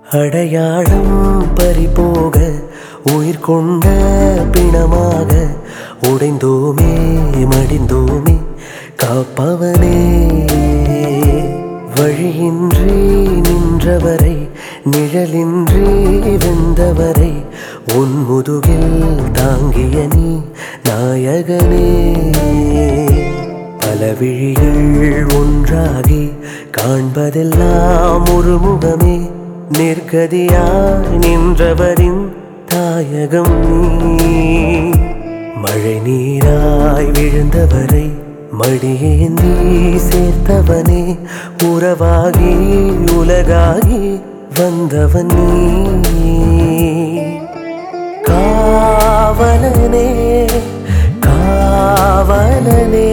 அடையாளம் பறிபோக உயிர் கொண்ட பிணமாக உடைந்தோமே மடிந்தோமே காப்பவனே வழியின்றி நின்றவரை நிழலின்றி வெந்தவரை உன் முதுகில் தாங்கிய நீ நாயகனே பல விழிகள் ஒன்றாகி காண்பதெல்லாம் ஒரு முகமே நிர்கதியாய் நின்றவரின் தாயகம் நீ மழை நீராய் விழுந்தவரை மடியேந்தி சேர்த்தவனே உறவாகி உலகாகி வந்தவன் நீ காவலனே காவலனே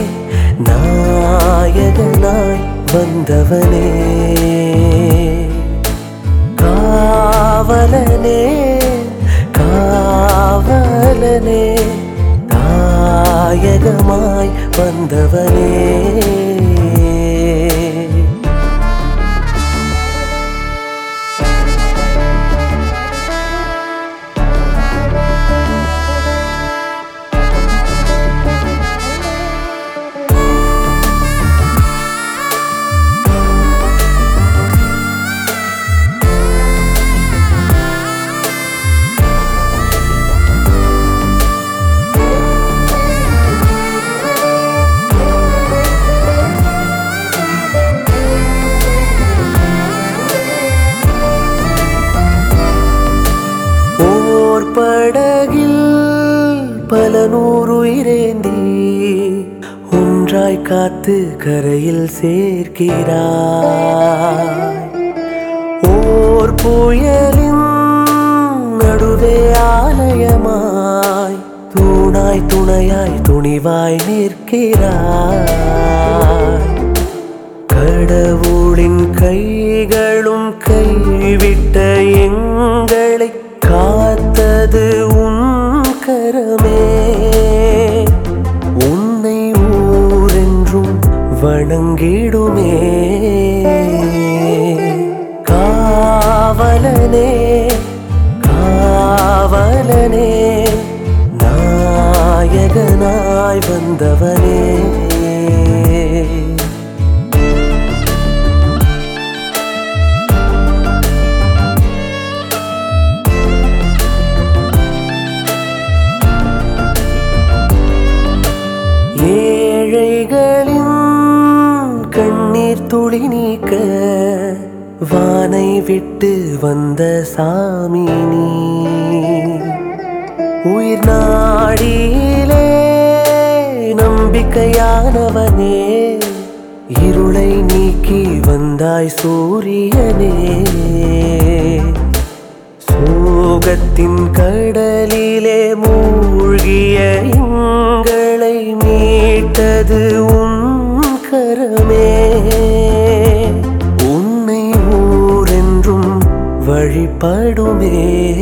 நாயகனாய் வந்தவனே காவலனே காவலனே தாயகமாய் வந்தவனே ஓர் படகில் பல நூறுயிரேந்தி ஒன்றாய் காத்து கரையில் சேர்க்கிறாய் ஓர் புயலின் நடுவே ஆலயமாய் தூணாய் துணையாய் துணிவாய் நிற்கிறாய் கடவுளின் கைகளும் கைவிட்ட எங்களை காத்தது உன் கரமே உன்னை ஊரென்றும் வணங்கிடுமே காவலனே காவலனே நாயகனாய் வந்தவனே ஏழைகளின் கண்ணீர் துளி நீக்க வானை விட்டு வந்த சாமி நீ உயிர் நாடியிலே நம்பிக்கையானவனே இருளை நீக்கி வந்தாய் சூரியனே சோகத்தின் கடலிலே மூழ்கிய எங்களை மீட்டது உன் கரமே உன்னை ஊரென்றும் வழிபடுமே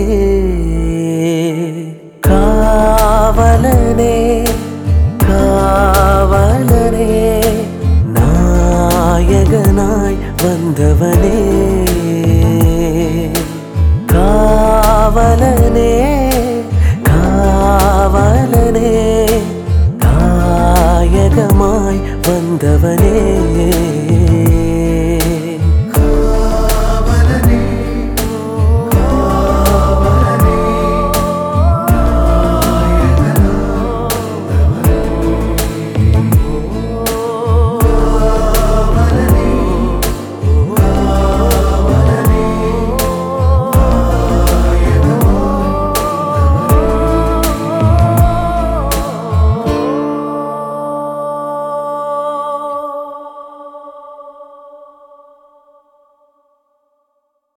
காவலனே காவலனே நாயகனாய் வந்தவனே